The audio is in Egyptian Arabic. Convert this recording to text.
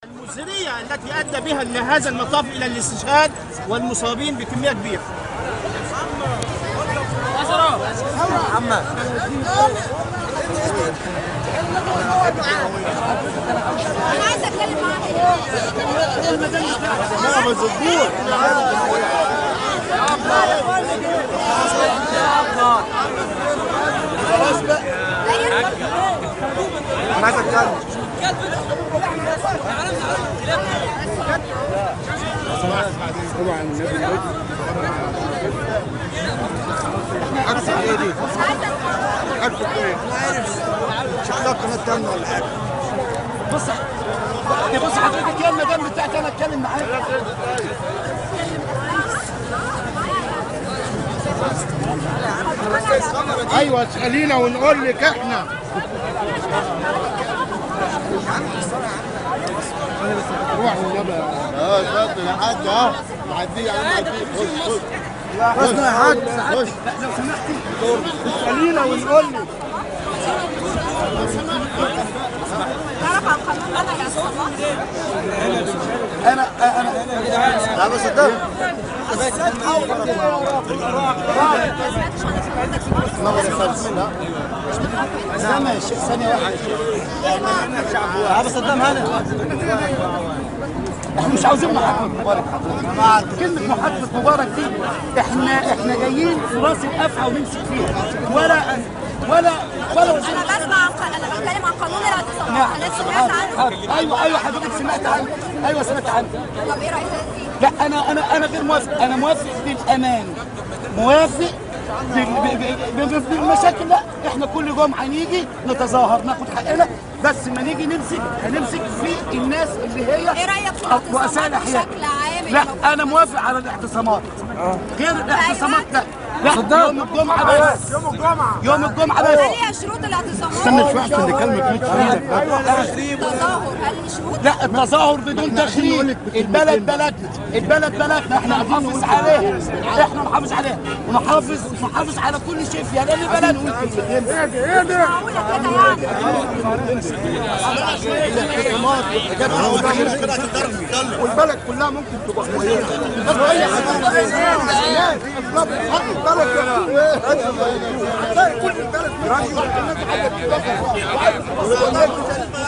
المزرية التي أدى بها إلى هذا المطاف إلى الاستشهاد والمصابين بكمية كبيرة انا عايزه اتكلم معاك انا عايز اتكلم طبعا النبي اكثر ايه دي؟ اكثر ايه؟ شكلها قناه تانية ولا حاجه بص بص حضرتك يا المدام بتاعتي أنا أتكلم معاك ايوه اسالينا ونقول لك احنا روح والنبي اه شاطر يا حاج اه معدي يا عم معدي خش خش خش يا حاج خش لو سمحتي اسالينا ونقول لك تعرف عن قانون انا يا صلاح أنا أنا لا بس ده سامع ثانية واحدة أبو صدام هلا احنا مش عاوزين محاكمة مبارك حضرتك كلمة محاكمة مبارك دي احنا احنا جايين في راس القفعة ونمسك فيها ولا ولا ولا انا بسمع عن ق- انا بتكلم عن قانون الاعتصام حضرتك سمعت عنه ايوه ايوه حضرتك سمعت عنه ايوه سمعت عنه طب ايه رايك فيه؟ لا انا انا انا غير موافق انا موافق بالامان موافق بال- ب- ب- ب- بالمشاكل لا احنا كل جمعه نيجي نتظاهر ناخد حقنا بس ما نيجي نمسك هنمسك في الناس اللي هي ايه رايك في رؤساء الاعتصامات الاحياء بشكل عام لا انا موافق على الاعتصامات غير الاعتصامات لا لا يوم الجمعه بس يوم الجمعه يوم الجمعه هل بس هي شروط الاعتصامات؟ استنى شويه عشان نكلمك ميت تظاهر هل ليه شروط؟ لا التظاهر بدون تخريب البلد بلدنا البلد بلدنا احنا نحافظ عليها احنا نحافظ عليها ونحافظ نحافظ على كل شيء فيها لان البلد معقوله كده يعني والبلد كلها ممكن تبقى كويسه بس اي حاجه بالظبط البلد هتلاقي كل البلد